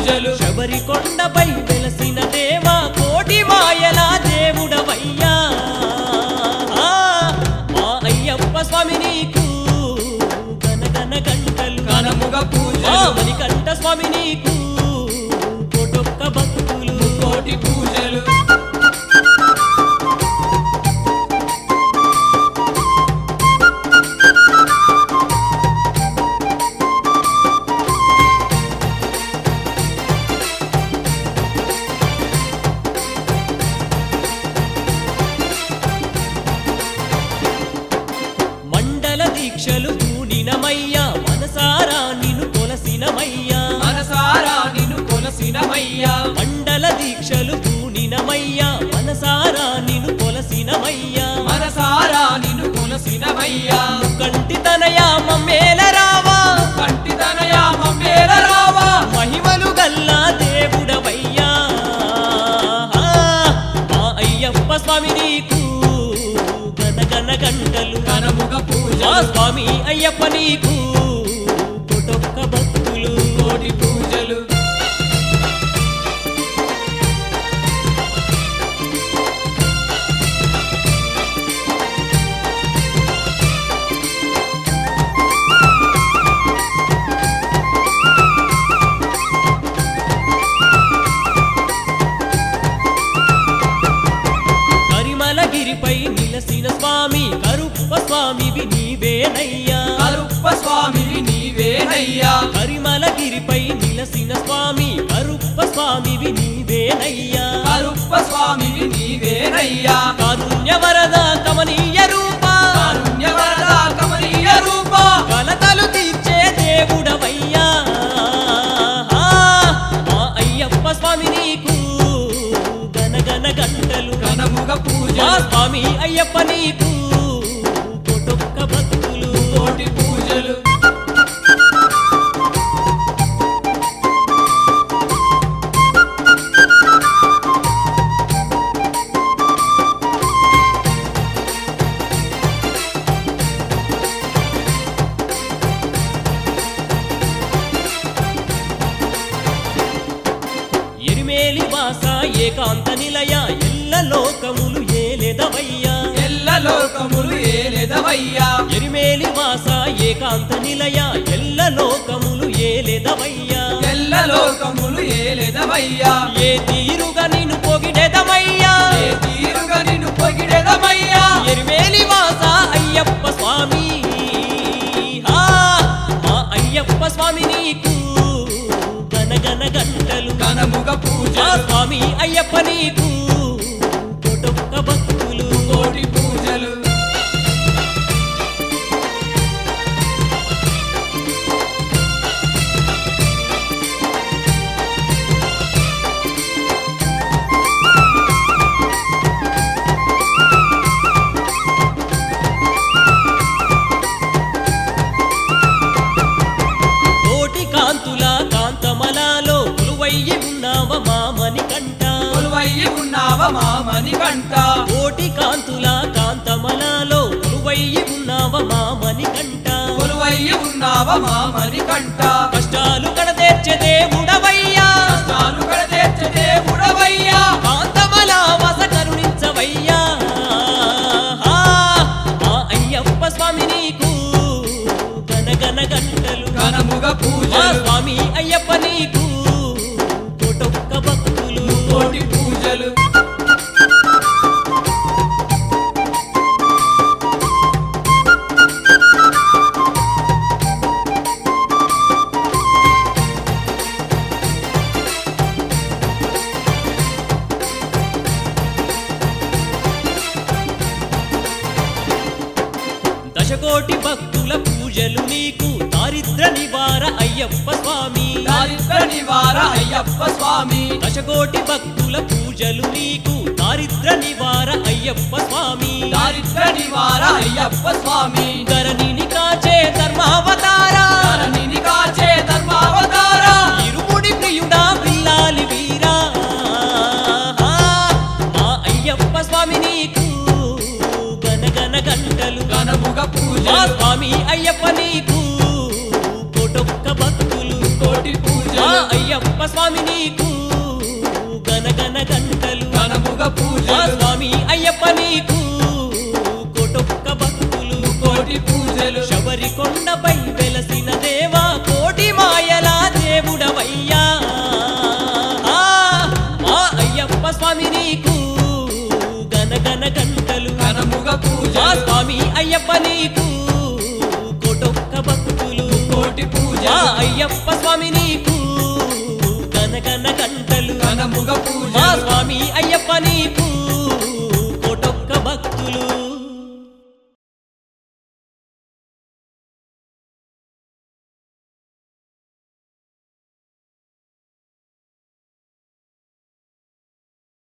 పూజలు శబరి కొండపై వెలసిన దేవా కోటి మాయల దేవుడవయ్యా ఆ, మా అయ్యప్ప స్వామి నీకు గనగన గంటలు ఘనముగ మా పూజలు మణికంఠ స్వామి నీకు కోటొక్క భక్తులు కోటి పూజలు మండల దీక్షలు కూడినమయ్యా మనసారా నిన్ను కొలసినమయ్యా మనసారా నిన్ను కొలసినమయ్యా మండల దీక్షలు కూడినమయ్యా మనసారా నిన్ను కొలసినమయ్యా మనసారా నిన్ను కొలసినమయ్యా కంటి తనయా మమ్మేల రావా కంటిదనయా మమ్మేల రావా మహిమలు గల్లా దేవుడవయ్యా ఆ, మా అయ్యప్ప స్వామి నీకు గనగన గంటలు ఘనముగ మా పూజలు స్వామి అయ్యప్ప నీకు కొటొక్క భక్తులు కోటి పూజలు కరిమలగిరిపై నిలసిన స్వామి కరుప్ప స్వామివి నీవేనయ్యా కరుప్ప స్వామివి నీవేనయ్యా కరిమలగిరిపై నిలసిన స్వామి కరుప్ప స్వామివి నీవేనయ్యా కరుప్ప స్వామివి నీవేనయ్యా కారుణ్య వరద కమనీయ రూప కారుణ్యవరద కమనీయ రూప కలతలు తీర్చే దేవుడవయ్యా ఆ, మా అయ్యప్ప స్వామి నీకు గనగన గంటలు ఘనముగ మా పూజలు స్వామి అయ్యప్ప నీకు కొటొక్క భక్తులు కోటి పూజలు ఎరిమేలి వాస ఏకాంత నిలయ ఎల్ల లోకములు ఏలెదవయ్యా ఎల్ల లోకములు ఏలెదవయ్యా ఎరిమేలి వాస ఏకాంత నిలయ ఎల్ల లోకములు ఏలెదవయ్యా ఎల్ల లోకములు ఏలెదవయ్యా ఏ తీరుగా నిన్ను పొగిడెదవయ్యా ఏ తీరుగా నిన్ను పొగిడెదవయ్యా ఎరిమేలి వాస అయ్యప్ప స్వామి ఆ, మా అయ్యప్ప స్వామి నీకు గనగన గంటలు ఘనముగ మా పూజలు స్వామి అయ్యప్ప నీకు కొటొక్క భక్తులు కోటి పూజలు కోటి కాంతుల కాంతమలాలో కొలువయ్యి ఉన్నావ మామని కంట కొలువయ్యి ఉన్నావ మామని కంట కోటి కాంతుల కాంతమలాలో కొలువయ్యి ఉన్నావ మామని కంట కొలువయ్యి ఉన్నావ మామని కంట కష్టాలు కడతీర్చే దేవుడవయ్యా కష్టాలు కడతీర్చే దేవుడవయ్యా కాంతమల వస కరుణించవయ్యా ఆ, మా అయ్యప్ప స్వామి నీకు గనగన గంటలు ఘనముగ మా పూజలు స్వామి అయ్యప్ప నీకు కోటొక్క భక్తులు కోటి పూజలు దశకోటి భక్తుల పూజలు నీకు దారిద్ర నివార అయ్యప్ప స్వామి దారిద్ర నివార అయ్యప్ప స్వామి దశకోటి భక్తుల పూజలు నీకు దారిద్ర నివార అయ్యప్ప స్వామి దారిద్ర నివార అయ్యప్ప స్వామి ధరణిని కాచే ధర్మావతారా ధరణిని కాచే ధర్మావతార ఇరుముడి ప్రియుడా పిల్లాలి వీరా ఆ, మా అయ్యప్ప స్వామి నీకు గనగన గంటలు ఘనముగ మా పూజలు స్వామి అయ్యప్ప నీకు కోటొక్క భక్తులు కోటి మా పూజలు అయ్యప్ప స్వామి నీకు గనగన గంటలు ఘనముగ మా పూజలు స్వామి అయ్యప్ప నీకు కోటొక్క భక్తులు కోటి పూజలు శబరి కొండపై వెలసిన దేవా కోటి మాయల దేవుడవయ్యా ఆ, మా అయ్యప్ప స్వామి నీకు గనగన గంటలు ఘనముగ మా పూజలు స్వామి అయ్యప్ప నీకు కోటొక్క భక్తులు కోటి మా పూజలు అయ్యప్ప స్వామి నీకు గనగన గంటలు ఘనముగ మా పూజలు స్వామి అయ్యప్ప నీకు